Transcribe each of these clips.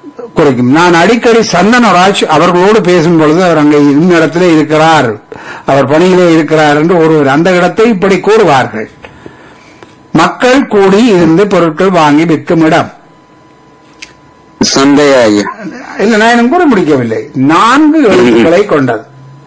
குறைக்கும் நான் அடிக்கடி சந்தனராஜ் அவர்களோடு பேசும் பொழுது அவர் அங்கே இந்த இடத்திலே இருக்கிறார் அவர் பணியிலே இருக்கிறார் என்று ஒருவர் அந்த இடத்தை இப்படி கூறுவார்கள் மக்கள் கூடி இருந்து பொருட்கள் வாங்கி விற்கும் இடம் சந்தையா ஐயா இல்ல நான் எனக்கு கூட முடிக்கவில்லை நான்கு எழுத்துக்களை கொண்டது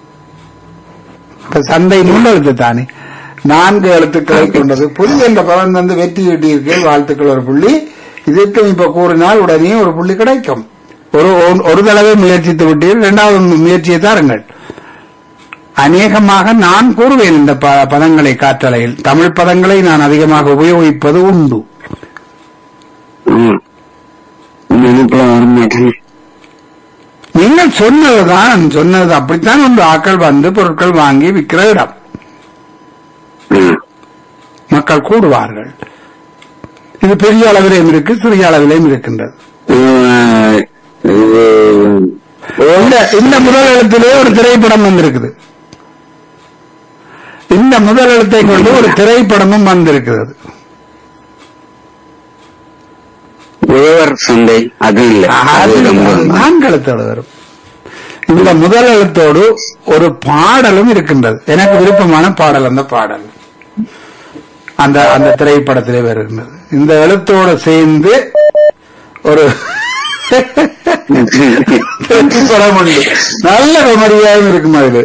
இப்ப சந்தை முன்னெழுத்து தானே நான்கு எழுத்துக்களை கொண்டது புள்ளி என்ற பதம் வந்து வெற்றி ஈட்டியிருக்கேன் வாழ்த்துக்கள் ஒரு புள்ளி இதற்கும் இப்ப கூறினால் உடனே ஒரு புள்ளி கிடைக்கும் ஒரு ஒரு- ஒரு தடவை முயற்சித்து விட்டீர்கள் இரண்டாவது முயற்சியை தாருங்கள் அநேகமாக நான் கூறுவேன் இந்த ப- பதங்களை காற்றலையில் தமிழ் பதங்களை நான் அதிகமாக உபயோகிப்பது உண்டு ஆமா நினைப்புல வர மாட்டேன் நீங்கள் சொன்னதுதான் சொன்னது அப்படித்தான் ஒன்று ஆக்கள் வந்து பொருட்கள் வாங்கி விற்கிற இடம் மக்கள் கூடுவார்கள் இது பெரிய அளவிலேயும் இருக்கு சிறிய அளவிலேயும் இருக்கின்றது இந்த இந்த முதல் எழுத்திலே ஒரு திரைப்படம் வந்திருக்குது இந்த முதல் எழுத்தை கொண்டு ஒரு திரைப்படமும் வந்திருக்கிறது உழவர் சந்தை அது இல்ல அது அது ரொம்ப நான்கு எழுத்தோடு வரும் இந்த முதல் எழுத்தோடு ஒரு பாடலும் இருக்கின்றது எனக்கு விருப்பமான பாடல் அந்த பாடல் அந்த அந்த திரைப்படத்திலே வருகின்றது இந்த எழுத்தோடு சேர்ந்து ஒரு திரைப்படம் உண்டு நல்ல கமரியாகவும் இருக்கும் அது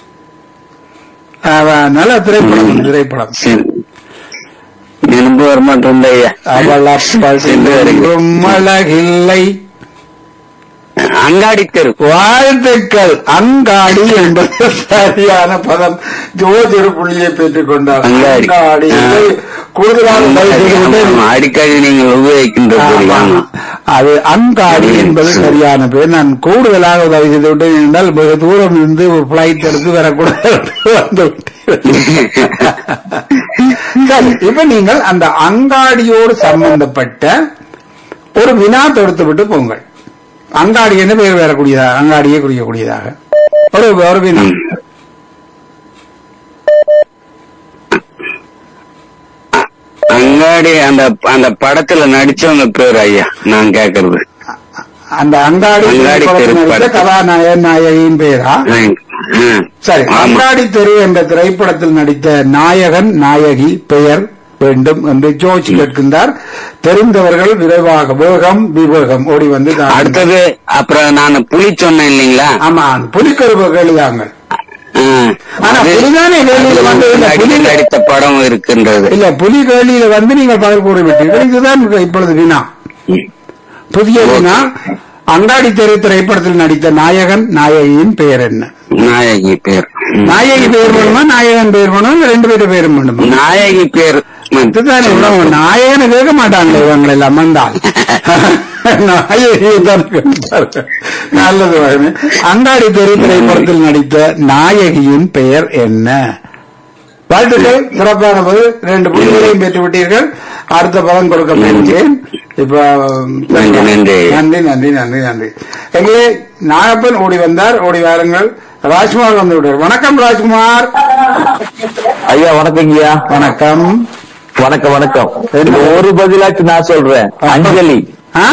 அஹ் நல்ல திரைப்படம் திரைப்படம் சரி. நினைப்பு வர மாட்டேன் ஐயா அவளப்படும் அழகில்லை அங்காடி தெரு வாழ்த்துக்கள் அங்காடி என்பது சரியான பதம் ஜோதி ஒரு புள்ளியை பெற்றுக் கொண்டார் அங்காடி. அங்காடி இதை கூடுதலாக பதிவு செய்து விட்டேன். ஆமா, அடிக்கடி நீங்கள் உபயோகிக்கின்ற பொருள் ஆமா. ஆமா. அது அங்காடி என்பது சரியான பேர் நான் கூடுதலாக உதவி செய்து விட்டேன் என்றால் வெகு தூரம் இருந்து ஒரு பிளைட் எடுத்து வரக்கூடாது வந்து விட்டேன். சரி இப்ப நீங்கள் அந்த அங்காடியோடு சம்பந்தப்பட்ட ஒரு வினா தொடுத்து விட்டு போங்கள் அங்காடி என்று பெயர் வரக்கூடியதாக அங்காடியே குறிக்கக்கூடியதாக ஒரு ஒரு வினா அங்காடி அந்த அந்த படத்துல நடிச்சவங்க பேர் ஐயா நான் கேக்குறது அந்த அங்காடி அங்காடி தெரு திரைப்படத்தில் நடித்த படத்தில். கதாநாயகன் நாயகியின் பெயரா ஆ. சரி ஆமா. அங்காடி தெரு என்ற திரைப்படத்தில் நடித்த நாயகன் நாயகி பெயர் வேண்டும் என்று ஜோர்ஜ் கேட்கின்றார் தெரிந்தவர்கள் விரைவாக வேகம் விவேகம் ஓடி வந்து தாருங்கள். அடுத்தது அப்புறம் நான் புலி சொன்னேன் இல்லைங்களா ஆமா புலிக்கருவு கேளுதாங்க ஆ. ஆனா அது- புலிதானே கேள்வியில வந்து இல்ல, நடிகை புலி நடித்த படம் இருக்கின்றது இல்ல புலி கேள்வியில வந்து நீங்கள் பதில் கூறிவிட்டீர்கள் இதுதான் இப்பொழுது வினா புதிய வினா அங்காடி தெரு திரைப்படத்தில் நடித்த நாயகன் நாயகியின் பெயர் என்ன நாயகி பேர் ம். நாயகி பெயர் வேணுமா நாயகன் பெயர் வேணுமா இல்ல ரெண்டு பேரும் பெயரும் வேணுமா நாயகி பேர் இதுதானே உணவு நாயகனை கேட்க மாட்டாங்களே இவங்களை எல்லாம் வந்தால் நாயகியை தான் கேட்பார்கள். நல்லது மகனே அங்காடி தெரு திரைப்படத்தில் நடித்த நாயகியின் பெயர் என்ன வாழ்த்துக்கள் சிறப்பான பதில் ரெண்டு புள்ளிகளையும் பெற்று விட்டீர்கள் அடுத்த பதம் கொடுக்க போகிறேன் இப்ப நன்றி, நன்றி. நன்றி நன்றி நன்றி நன்றி எங்கே நாகப்பன் ஓடி வந்தார் ஓடி வாருங்கள் ராஜ்குமார் வந்து விட்டார் வணக்கம் ராஜ்குமார் ஐயா வணக்கங்கய்யா வணக்கம் வணக்கம் வணக்கம் ஒரு பதிலாச்சு நான் சொல்றேன் அஞ்சலி ஆ?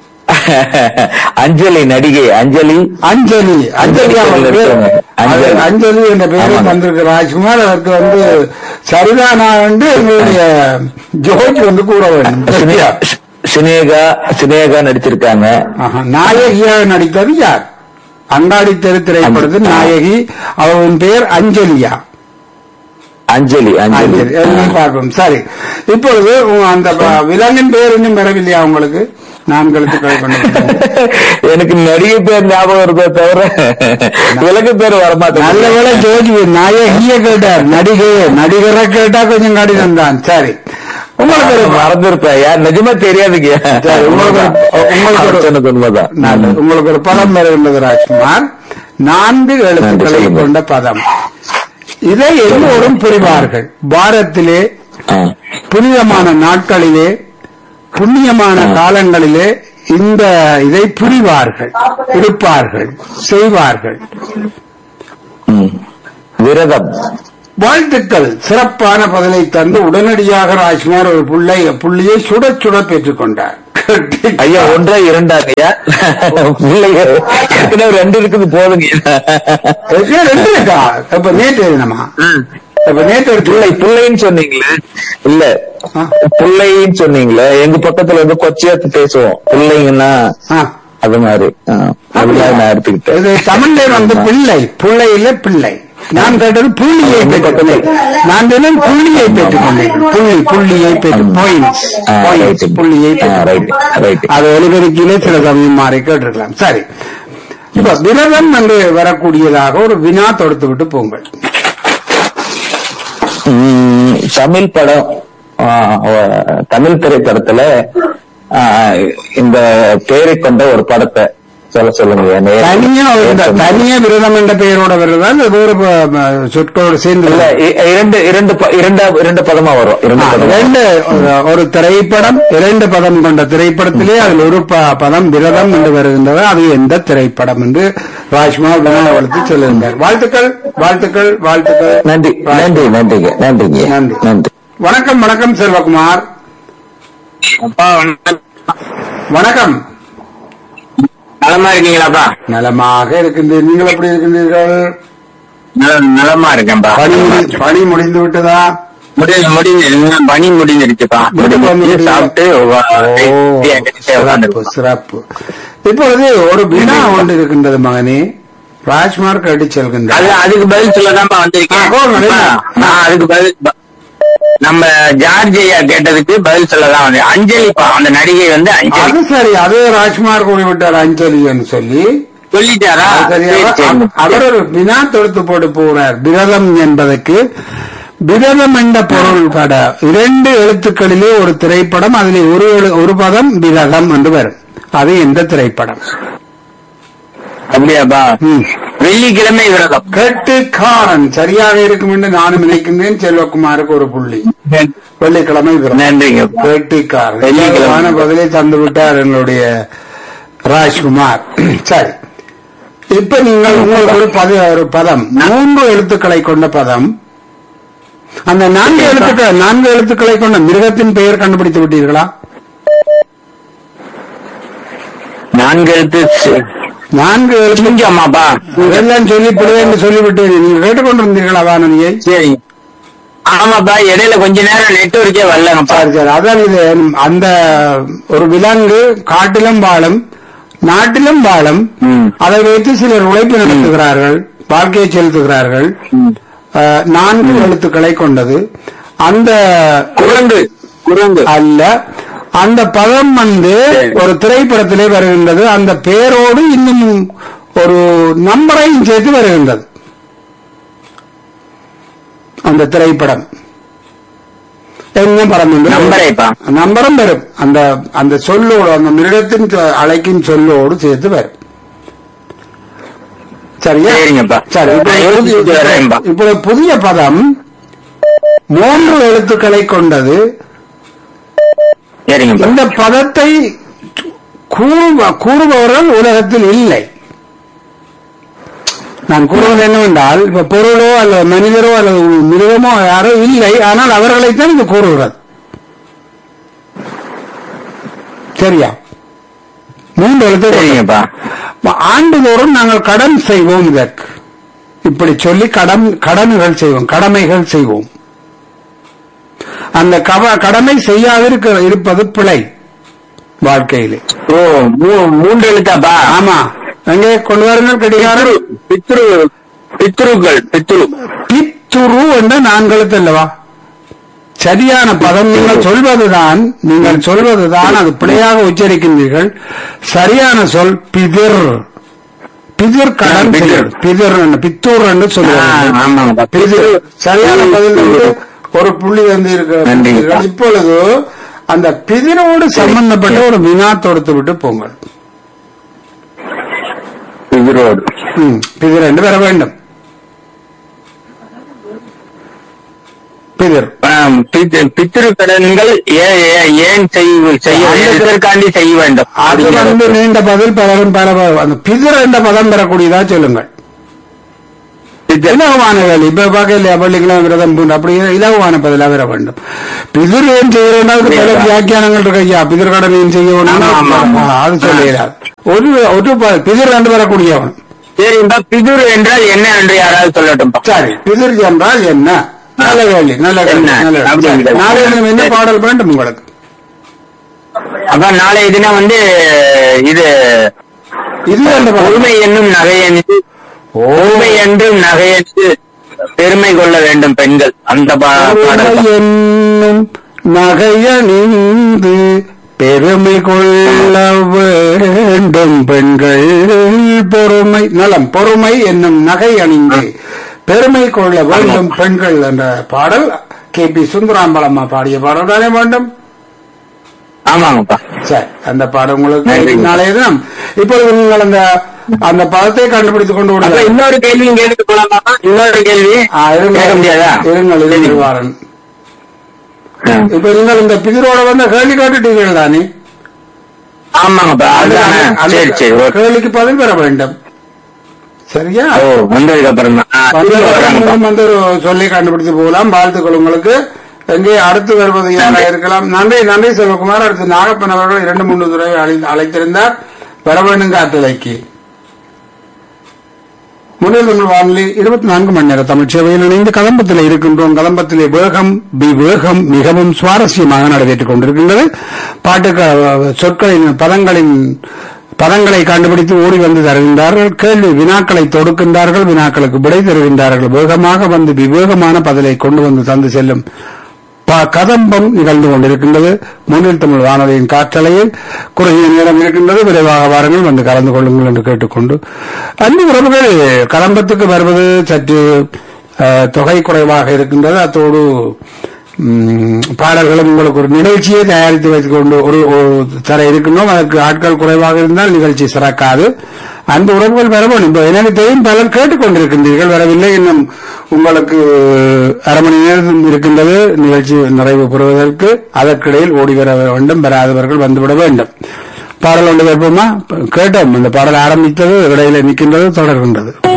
அஞ்சலி நடிகை அஞ்சலி அஞ்சலி அஞ்சலி அவர் பேர். அஞ்சலி. அது அஞ்சலி என்ற பெயரும் ஆமாங்க. வந்திருக்கு ராஜ்குமார் அதற்கு வந்து சரிதானா என்று எங்களுடைய ஜோஜ் வந்து கூற வேண்டும் சினேகா சினேகா சினேகா நடிச்சிருக்காங்க ஆஹா. நாயகியாக நடித்தது யார் அங்காடி தெரு திரைப்படத்தில் நாயகி அவரின் பெயர் அஞ்சலியா அஞ்சலி அஞ்சலி அஞ்சலி எல்லாம் பார்ப்போம் சரி இப்பொழுது உங்க அந்த ப- விலங்கின் பெயர் இன்னும் வரவில்லையா உங்களுக்கு நான்களுக்கு கை பண்ண எனக்கு நடிகை பேர் ஞாபகம் இருந்தே தவிர விலகு பேர் நல்ல வரமாட்டேன் வேலை ஜோஜி நாயகிய கேட்டார் நடிகையே நடிகரை கேட்டா கொஞ்சம் கடினம் தான் சரி உங்களுக்கு ஒரு மறந்துருப்பேன் ஐயா நிஜமா தெரியாதுங்க சரி, உங்களுக்கு ஒரு- உங்களுக்கு ஒரு- சொன்னது உண்மைதான் நல்லது. உங்களுக்கு ஒரு பதம் வருகின்றது ராஜ்குமார் நான்கு எழுத்துக்களை சொல்லுங்க. கொண்ட பதம் இதை எல்லோரும் புரிவார்கள் வாரத்திலே ஆ. புனிதமான நாட்களிலே புண்ணியமான காலங்களிலே இந்த இதை புரிவார்கள் இருப்பார்கள் செய்வார்கள் ம். விரதம் வாழ்த்துக்கள் சிறப்பான பதிலை தந்து உடனடியாக ராஜ்குமார் ஒரு புள்ளை புள்ளியை சுட சுட பெற்றுக் கொண்டார் கட்டி ஐயா ஒன்றா இரண்டா ஐயா பிள்ளைங்க ஏற்கனவே ரெண்டு இருக்குது போதுங்க ஏற்கனவே ரெண்டு இருக்கா இப்ப நேற்று எழுதினமா இப்ப நேற்று எடுத்து பிள்ளை பிள்ளைன்னு சொன்னீங்களே இல்ல ஆ. பிள்ளைன்னு சொன்னீங்களே எங்க பக்கத்துல வந்து கொச்சியாத்து பேசுவோம் பிள்ளைங்கன்னா ஆ. அது மாதிரி ஆ. அதுதான் நான் எடுத்துக்கிட்டேன் இது தமிழ்ல வந்து பிள்ளை பிள்ளையில பிள்ளை நான் கேட்டது புள்ளியை பெற்றுக்கொண்டேன் நான் சொன்னேன் புள்ளியை பெற்றுக்கொண்டேன் புள்ளி புள்ளியை பெற்று பாயிண்ட்ஸ் ஆ, பாயிண்ட்ஸ் right. புள்ளியை ஆ, right, பெற்றுக்கொண்டேன். right. அது ஒலிபெருக்கிலே சில சமயம் மாறி கேட்டிருக்கலாம் சரி இப்ப விரதம் என்று வரக்கூடியதாக ஒரு வினா தொடுத்து விட்டு போங்கள் ம், தமிழ் படம் ஆ, அஹ், தமிழ் திரைப்படத்துல ஆ, இந்த பெயரை கொண்ட ஒரு படத்தை சொல்ல சொல்லுங்க நேர்- தனியா ஒரு இந்த நேர் தனியா விரதம் என்ற பெயரோட வருதா இல்ல வேறு ப- ப- சொற்களோடு சேர்ந்து இல்ல வருதா? இ- இரண்டு இரண்டு ப- இரண்டு இரண்டு பதமா வரும் இரண்டு ஆ, பதமா. இரண்டு ஒரு- ஒரு திரைப்படம் இரண்டு பதம் கொண்ட திரைப்படத்திலே அதில் ஒரு ப- பதம் விரதம் என்று வருகின்றது அது எந்த திரைப்படம் என்று ராஜ்மா வினாவளத்து சொல்லுகின்றார் வாழ்த்துக்கள் வாழ்த்துக்கள் வாழ்த்துக்கள் நன்றி நன்றி நன்றிங்க நன்றிங்க நன்றி. நன்றி வணக்கம் வணக்கம் செல்வகுமார் அப்பா வணக்கம். வணக்கம் நலமா இருக்கீங்களாப்பா நலமாக இருக்கின்றீர்கள் நீங்கள் எப்படி இருக்கின்றீர்கள் நல- நலமா இருக்கேன்ப்பா பணி முடி- பணி முடிந்து விட்டதா முடிஞ்சு முடிஞ்சு பணி முடிஞ்சிருச்சுப்பா வீட்டுக்கு வந்து முடிஞ்சு சாப்பிட்டு ஓ, உட்கார்ந்து சிறப்பு சிறப்பு இப்பொழுது ஒரு வினா ஒன்று இருக்கின்றது மகனே ராஜ்மார்க் அடி அது செல்கின்றார் அதுக்கு பதில் சொல்லதான்ப்பா வந்திருக்கேன் ஆ, போங்க, அப்பா, என்ன? நான் அதுக்கு பதில் ப- நம்ம ஜார்ஜ் ஐயா கேட்டதுக்கு பதில் சொல்லதான் வந்தேன் அஞ்சலிப்பா அந்த நடிகை வந்து அஞ்சலி அது சரி அது ராஜ்குமார் கூறிவிட்டார் அஞ்சலின்னு சொல்லி சொல்லிட்டாரா அது சரி, சரி, அவர் சரி. அவர் ஒரு வினா தொடுத்து போட்டு போகிறார் விரதம் என்பதற்கு விரதம் என்ற பொருள் பட இரண்டு எழுத்துக்களிலே ஒரு திரைப்படம் அதிலே ஒரு எழு- ஒரு பதம் விரதம் என்று வரும் அது எந்த திரைப்படம் அப்படியாப்பா ம். வெள்ளிக்கிழமை விரதம் கெட்டுக்காரன் சரியாக இருக்கும் என்று நானும் நினைக்கின்றேன் செல்வகுமாருக்கு ஒரு புள்ளி வெள்ளிக்கிழமை விரதம் நன்றிங்க கெட்டிக்காரன் வெள்ளிக்கிழமை. சரியான பதிலை தந்து விட்டார் என்னுடைய ராஜ்குமார் சரி இப்ப நீங்கள் உங்களுக்கு ஒரு பத ஒரு பதம் மூன்று எழுத்துக்களை கொண்ட பதம் அந்த நான்கு எழுத்துக்கள் நான்கு எழுத்துக்களை கொண்ட மிருகத்தின் பெயர் கண்டுபிடித்து விட்டீர்களா நான்கு எழுத்து சி- நான்கு எழுத்து சிங்கம்மாப்பா எல்லாம் சொல்லி பிள்ளைன்னு சொல்லிவிட்டேன் நீங்கள் கேட்டுக்கொண்டிருந்தீர்களா வானதியை சரி ஆமாப்பா இடையில கொஞ்ச நேரம் நெட்வொர்க்கே வரலங்கப்பா சரி சரி அதான் இது அந்த ஒரு விலங்கு காட்டிலும் வாழும் நாட்டிலும் வாழும் ம். அதை வைத்து சிலர் உழைப்பு நடத்துகிறார்கள் வாழ்க்கையை செலுத்துகிறார்கள் அஹ், நான்கு எழுத்துக்களை கொண்டது அந்த குரங்கு குரங்கு அல்ல அந்த பதம் வந்து சரி. ஒரு திரைப்படத்திலே வருகின்றது அந்த பெயரோடு இன்னும் ஒரு நம்பரையும் சேர்த்து வருகின்றது அந்த திரைப்படம் என்ன படம் என்று நம்பரைப்பா. நம்பரும் வரும் அந்த அந்த சொல்லோடு அந்த மிருகத்தின் சொ- அழைக்கும் சொல்லோடு சேர்த்து வரும் சரியா சரிங்கப்பா. சரி இப்ப நான் யோசிச்சுட்டு வரேன்பா. இப்பொழுது புதிய பதம் மூன்று எழுத்துக்களை கொண்டது சரிங்கப்பா இந்த பதத்தை கூறுப- கூறுபவர்கள் உலகத்தில் இல்லை நான் கூறுவது என்னவென்றால் இப்ப பொருளோ அல்லது மனிதரோ அல்லது மிருகமோ யாரோ இல்லை ஆனால் அவர்களைத்தான் இது கூறுகிறது சரியா மூன்று எழுத்து சரிங்கப்பா ஆண்டுதோறும் நாங்கள் கடன் செய்வோம் இதற்கு இப்படி சொல்லி கடன் கடன்கள் செய்வோம் கடமைகள் செய்வோம் அந்த கவ- கடமை செய்யாதிருக்க இருப்பது பிழை வாழ்க்கையிலே ஓ மூ- மூன்று எழுத்தாப்பா ஆமா எங்கே கொண்டு வாருங்கள் கடிகாரம் பித்ரு பித்ருக்கள் பித்ரு பித்துரு என்ற நான்கெழுத்து அல்லவா சரியான பதம் நீங்கள் சொல்வதுதான் நீங்கள் சொல்வதுதான் அது பிழையாக உச்சரிக்கின்றீர்கள் சரியான சொல் பிதிர் பிதிர் கடன் பிதிர். செய்வது. பிதிர் என்று- பித்தூர் என்று ஆ, சொல்லுவாங்க ஆமாங்கப்பா பிதிர் சரியான பதில் வந்து ஒரு புள்ளி வந்து நன்றி. இருக்கிற இப்பொழுது அந்த பிதிரோடு சம்பந்தப்பட்ட ஒரு வினா தொடுத்து விட்டு போங்கள் பித்ரோடு ம், பிதிர் என்று வர வேண்டும் பிதிர் ஆம், பித்- பித்ரு கடன்கள் ஏ- ஏ- ஏன் செய்ய செய்ய அந்த- எதற்காண்டி செய்ய வேண்டும் அது வந்து அப்படிங்கிறது. நீண்ட பதில் பலரும் பல ப- அந்த பிதிர் என்ற பதம் பெறக்கூடியதா சொல்லுங்கள் நீச்சல் இலகுவான வேலை இப்ப பார்க்கல பள்ளிக்கெல்லாம் விரதம் பூண்டு அப்படி இலகுவான பதிலாக வர வேண்டும் பிதிர் ஏன் செய்யறோம்னா அதுக்கு பல வியாக்கியானங்கள் இருக்கு ஐயா பிதிர் கடனையும் செய்ய ஆமா, ஆமா, ஆமா. அது சொல்லுகிறார் ஒரு ஒரு ப- பிதிர் ரெண்டு வரக்கூடியவன் சரிப்பா பிதுர் என்றால் என்ன என்று யாராவது சொல்லட்டும்பா சரி பிதிர் என்றால் என்ன நல்ல வேலை நல்ல வேலை என்ன? நல்ல வேலை. அப்படி சரி, இல்லை. நாளைய தினம் என்ன பாடல் வேண்டும் உங்களுக்கு அப்ப நாளைய தினம் வந்து இது இது என்ற பாடல் பொறுமை என்னும் நகையணிந்து பொறுமை என்றும் நகையணிந்து பெருமை கொள்ள வேண்டும் பெண்கள் அந்த பா- பாடல் பொறுமை என்னும் நகையணிந்து பெருமை கொள்ள வேண்டும் பெண்கள் பொறுமை நலம் பொறுமை என்னும் நகை அணிந்து பெருமை கொள்ள வேண்டும் பெண்கள் என்ற பாடல் கே பி சுந்தராம்பலம்மா பாடிய பாடல் தானே வேண்டும் ஆமாங்கப்பா சரி அந்த பாடம் உங்களுக்கு நன்றிங்க. நாளைய தினம் இப்பொழுது நீங்கள் அந்த அந்த பதத்தை கண்டுபிடித்துக் கொண்டு அப்ப விடுங்கள் இன்னொரு கேள்வியும் கேட்டுட்டு போலாமா இன்னொரு கேள்வி ஆ, இருங்கள். கேட்க முடியாதா இருங்கள் இருங்கள் வாரன் ஆ. இப்ப நீங்கள் இந்த பிதிரோட வந்த கேள்வி கேட்டுட்டீர்கள் தானே ஆமாங்கப்பா அதுதானே அந்த சரி சரி ஓகே கேள்விக்கு பதில் பெற வேண்டும் சரியா ஓ வந்ததுக்கு அப்புறம் தான் வந்தவர்கள் மூலம் வந்து ஒரு சொல்லி கண்டுபிடித்து போகலாம் வாழ்த்துக்கள் உங்களுக்கு எங்கே அடுத்து வருவது யாராக இருக்கலாம் நன்றி நன்றி செல்வகுமார் அடுத்து நாகப்பன் அவர்கள் இரண்டு மூன்று துறை அழை- அழைத்திருந்தார் பெற வேண்டும் காட்டுலைக்கு முதல் தமிழ் வானொலி இருபத்தி நான்கு மணி நேர தமிழ் சேவையில் இணைந்து கதம்பத்தில் இருக்கின்றோம் கதம்பத்திலே வேகம் விவேகம் மிகவும் சுவாரஸ்யமாக நடைபெற்றுக் கொண்டிருக்கின்றது பாட்டுக்கு அஹ், சொற்களின் பதங்களின் பதங்களை கண்டுபிடித்து ஓடி வந்து தருகின்றார்கள் கேள்வி வினாக்களை தொடுக்கின்றார்கள் வினாக்களுக்கு விடை தருகின்றார்கள் வேகமாக வந்து விவேகமான பதிலை கொண்டு வந்து தந்து செல்லும் ப- கதம்பம் நிகழ்ந்து கொண்டிருக்கின்றது முன்னில் தமிழ் வானொலியின் காற்றலையில் குறுகிய நேரம் இருக்கின்றது விரைவாக வாருங்கள் வந்து கலந்து கொள்ளுங்கள் என்று கேட்டுக்கொண்டு அன்பு உறவுகள் கதம்பத்துக்கு வருவது சற்று அஹ், தொகை குறைவாக இருக்கின்றது அத்தோடு ம், பாடல்களும் உங்களுக்கு ஒரு நிகழ்ச்சியை தயாரித்து வைத்துக் கொண்டு ஒரு ஒரு தர இருக்கின்றோம் அதற்கு ஆட்கள் குறைவாக இருந்தால் நிகழ்ச்சி சிறக்காது அந்த உறவுகள் வர வேண்டும் இப்போ எனக்கு தெரியும் பலர் கேட்டுக்கொண்டிருக்கின்றீர்கள் வரவில்லை இன்னும் உங்களுக்கு அரை மணி நேரம் இருக்கின்றது நிகழ்ச்சி நிறைவு பெறுவதற்கு அதற்கிடையில் ஓடி வர வேண்டும் வராதவர்கள் வந்துவிட வேண்டும் பாடல் ஒன்று கேட்போமா கேட்டோம் இந்த பாடல் ஆரம்பித்தது இடையில நிற்கின்றது தொடர்கின்றது